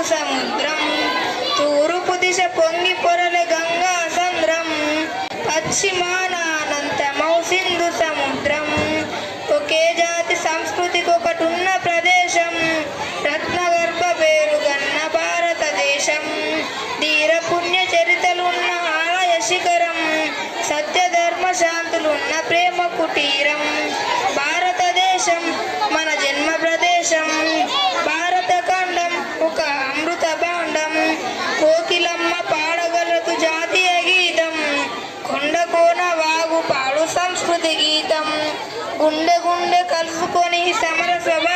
సముద్రం తూర్పు దిశ పొంగి పొరల గంగా సంద్రం పశ్చిమాన అనంతమౌ సింధు సముద్రం ఒకే జాతి సంస్కృతికి ఒకటున్న ప్రదేశం రత్నగర్భ పేరుగన్న భారతదేశం ధీర పుణ్య చరితలున్న ఆలయ శిఖరం సత్యధర్మ శాంతులున్న ప్రేమ కుటీరం భారతదేశం మన జన్మ ప్రదేశం భారత ఖండం ఒక అమృత భాండం కోకిలమ్మ పాడగలదు జాతీయ గీతం కొండ కోన వాగు పాడు సంస్కృతి గీతం గుండె గుండె కలుసుకొని సమర సభ